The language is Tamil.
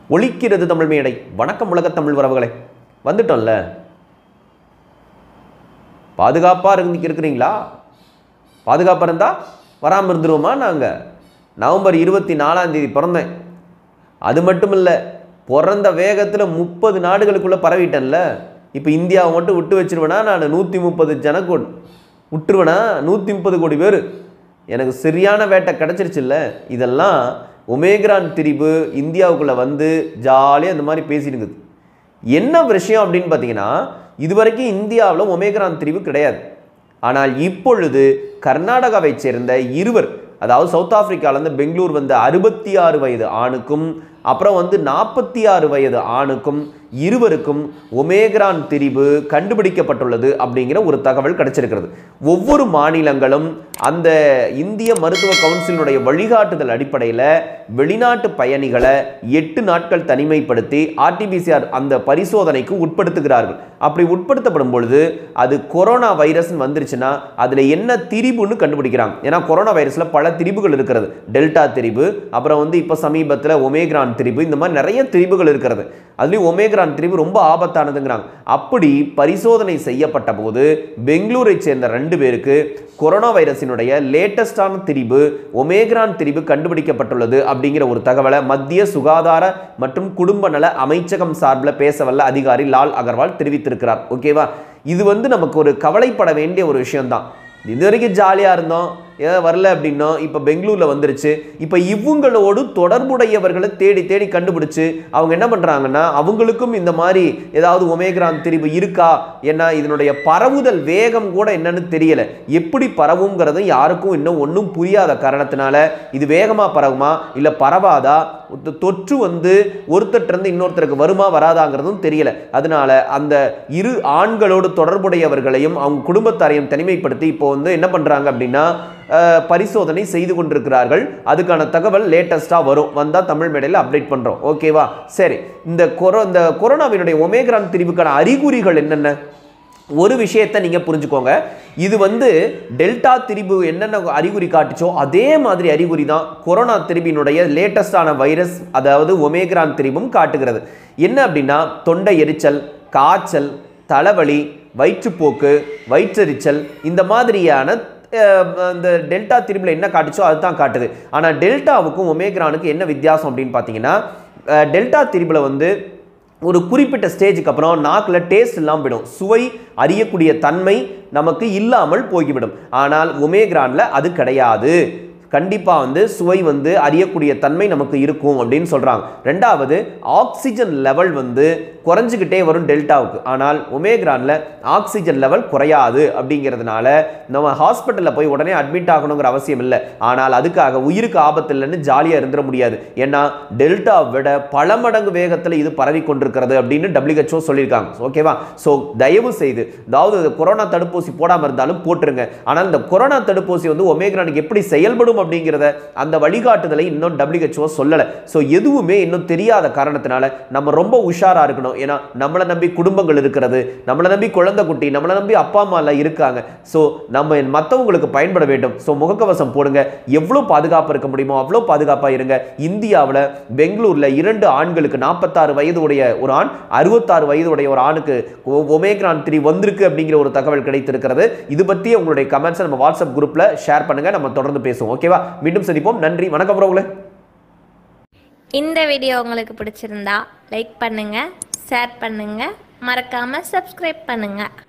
ஒழிக்கிறது தமிழ் மேடை வணக்கம் உலக தமிழ் உறவுகளே வந்துட்டோம்ல பாதுகாப்பாக இருந்து இருக்கிறீங்களா பாதுகாப்பாக இருந்தால் வராமல் இருந்துருவோமா நாங்கள் நவம்பர் இருபத்தி நாலாம் தேதி பிறந்தேன் அது மட்டும் இல்லை பிறந்த வேகத்தில் முப்பது நாடுகளுக்குள்ளே பரவிட்டேன்ல இப்போ இந்தியாவை மட்டும் விட்டு வச்சிருவேனா நான் நூற்றி முப்பது ஜனக்கோடி விட்டுருவேனா நூற்றி முப்பது கோடி பேர் எனக்கு சரியான வேட்டை கிடச்சிருச்சுல்ல இதெல்லாம் ஒமேக்ரான் திரிபு இந்தியாவுக்குள்ளே வந்து ஜாலியாக இந்த மாதிரி பேசியிருக்குது என்ன விஷயம் அப்படின்னு பார்த்தீங்கன்னா இதுவரைக்கும் இந்தியாவில் ஒமேக்ரான் திரிவு கிடையாது ஆனால் இப்பொழுது கர்நாடகாவை சேர்ந்த இருவர் அதாவது சவுத் ஆப்பிரிக்காவிலேருந்து பெங்களூர் வந்த அறுபத்தி ஆறு வயது ஆணுக்கும் அப்புறம் வந்து நாற்பத்தி ஆறு வயது ஆணுக்கும் இருவருக்கும் ஒமேக்ரான் திரிவு கண்டுபிடிக்கப்பட்டுள்ளது அப்படிங்கிற ஒரு தகவல் கிடைச்சிருக்கிறது ஒவ்வொரு மாநிலங்களும் அந்த இந்திய மருத்துவ கவுன்சிலினுடைய வழிகாட்டுதல் அடிப்படையில் வெளிநாட்டு பயணிகளை எட்டு நாட்கள் தனிமைப்படுத்தி ஆர்டிபிசிஆர் அந்த பரிசோதனைக்கு உட்படுத்துகிறார்கள் அப்படி உட்படுத்தப்படும் பொழுது அது கொரோனா வைரஸ் வந்துருச்சுன்னா அதில் என்ன திரிபுன்னு கண்டுபிடிக்கிறாங்க ஏன்னா கொரோனா வைரஸில் பல திரிபுகள் இருக்கிறது டெல்டா திரிபு அப்புறம் வந்து இப்போ சமீபத்தில் ஒமேக்ரான் திரிபு இந்த மாதிரி நிறைய திரிபுகள் இருக்கிறது அதுலேயும் ஒமேக்ரான் திரிபு ரொம்ப ஆபத்தானதுங்கிறாங்க அப்படி பரிசோதனை செய்யப்பட்ட போது பெங்களூரை சேர்ந்த ரெண்டு பேருக்கு கொரோனா வைரஸினுடைய லேட்டஸ்டான திரிபு ஒமேக்ரான் திரிபு கண்டுபிடிக்கப்பட்டுள்ளது அப்படிங்கிற ஒரு தகவலை மத்திய சுகாதார மற்றும் குடும்ப நல அமைச்சகம் சார்பில் பேச வல்ல அதிகாரி லால் அகர்வால் தெரிவித்திருக்கிறார் ஓகேவா இது வந்து நமக்கு ஒரு கவலைப்பட வேண்டிய ஒரு விஷயம்தான் இது வரைக்கும் ஜாலியாக இருந்தோம் ஏதாவது வரல அப்படின்னா இப்போ பெங்களூரில் வந்துருச்சு இப்போ இவங்களோடு தொடர்புடையவர்களை தேடி தேடி கண்டுபிடிச்சு அவங்க என்ன பண்ணுறாங்கன்னா அவங்களுக்கும் இந்த மாதிரி ஏதாவது ஒமேக்ரான் திரிவு இருக்கா ஏன்னா இதனுடைய பரவுதல் வேகம் கூட என்னன்னு தெரியல எப்படி பரவுங்கிறது யாருக்கும் இன்னும் ஒன்றும் புரியாத காரணத்தினால இது வேகமாக பரவுமா இல்லை பரவாதா தொ- தொற்று வந்து ஒருத்தர்கிட்ட இன்னொருத்தருக்கு வருமா வராதாங்கிறதும் தெரியல அதனால அந்த இரு ஆண்களோடு தொடர்புடையவர்களையும் அவங்க குடும்பத்தாரையும் தனிமைப்படுத்தி இப்போ வந்து என்ன பண்றாங்க அப்படின்னா அஹ், பரிசோதனை செய்து கொண்டிருக்கிறார்கள் அதுக்கான தகவல் லேட்டஸ்ட்டாக வரும் வந்தால் தமிழ் மேடையில் அப்டேட் பண்ணுறோம் ஓகேவா சரி இந்த கொரோ இந்த கொரோனாவினுடைய ஒமேக்ரான் திரிவுக்கான அறிகுறிகள் என்னென்ன ஒரு விஷயத்தை நீங்கள் புரிஞ்சுக்கோங்க இது வந்து டெல்டா திரிபு என்னென்ன அறிகுறி காட்டுச்சோ அதே மாதிரி அறிகுறி தான் கொரோனா திரிபினுடைய லேட்டஸ்டான வைரஸ் அதாவது ஒமேக்ரான் திரிபும் காட்டுகிறது என்ன அப்படின்னா தொண்டை எரிச்சல் காய்ச்சல் தலைவலி வயிற்றுப்போக்கு வயிற்றெரிச்சல் இந்த மாதிரியான அஹ், அந்த டெல்டா திரிபில் என்ன காட்டுச்சோ அதுதான் காட்டுது ஆனால் டெல்டாவுக்கும் ஒமேக்ரானுக்கு என்ன வித்தியாசம் அப்படின்னு பார்த்தீங்கன்னா அஹ், டெல்டா திரிபில் வந்து ஒரு குறிப்பிட்ட ஸ்டேஜுக்கு அப்புறம் நாக்கில் டேஸ்ட் இல்லாமல் போயிடும் சுவை அறியக்கூடிய தன்மை நமக்கு இல்லாமல் போய்விடும் ஆனால் ஒமேக்ரானில் அது கிடையாது கண்டிப்பாக வந்து சுவை வந்து அறியக்கூடிய தன்மை நமக்கு இருக்கும் அப்படின்னு சொல்கிறாங்க ரெண்டாவது ஆக்சிஜன் லெவல் வந்து குறைஞ்சிக்கிட்டே வரும் டெல்டாவுக்கு ஆனால் ஒமேக்ரானில் ஆக்சிஜன் லெவல் குறையாது அப்படிங்கிறதுனால நம்ம ஹாஸ்பிட்டலில் போய் உடனே அட்மிட் ஆகணுங்கிற அவசியம் இல்லை ஆனால் அதுக்காக உயிருக்கு ஆபத்து இல்லைன்னு ஜாலியாக இருந்துட முடியாது ஏன்னா டெல்டா விட பல மடங்கு வேகத்தில் இது பரவி கொண்டிருக்கிறது அப்படின்னு WHO சொல்லியிருக்காங்க ஓகேவா ஸோ தயவு செய்து அதாவது இந்த கொரோனா தடுப்பூசி போடாமல் இருந்தாலும் போட்டுருங்க ஆனால் இந்த கொரோனா தடுப்பூசி வந்து ஒமேக்ரானுக்கு எப்படி செயல்படும் அப்படிங்கிறத அந்த வழிகாட்டுதலை இன்னும் WHO சொல்லலை ஸோ எதுவுமே இன்னும் தெரியாத காரணத்தினால நம்ம ரொம்ப உஷாரா இருக்கணும் ஏன்னா நம்மளை நம்பி குடும்பங்கள் இருக்கிறது நம்மளை நம்பி குழந்தை குட்டி நம்மளை நம்பி அப்பா அம்மா எல்லாம் இருக்காங்க ஸோ நம்ம மற்றவங்களுக்கு பயன்பட வேண்டும் ஸோ முகக்கவசம் போடுங்க எவ்வளோ பாதுகாப்பு இருக்க முடியுமோ அவ்வளோ பாதுகாப்பாக இருங்க இந்தியாவில் பெங்களூரில் இரண்டு ஆண்களுக்கு நாற்பத்தாறு வயது உடைய ஒரு ஆண் அறுபத்தாறு வயது உடைய ஒரு ஆணுக்கு ஒ- ஒமேக்ரான் த்ரீ வந்திருக்கு அப்படிங்கிற ஒரு தகவல் கிடைத்திருக்கிறது இது பற்றி உங்களுடைய கமெண்ட்ஸை நம்ம வாட்ஸ்அப் குரூப்பில் ஷேர் பண்ணுங்க நம்ம தொடர்ந்து பேசுவோம் ஓகேவா மீண்டும் சந்திப்போம் நன்றி வணக்கம் உறவுகளே இந்த வீடியோ உங்களுக்கு பிடிச்சிருந்தா லைக் பண்ணுங்க ஷேர் பண்ணுங்க மறக்காம சப்ஸ்கிரைப் பண்ணுங்க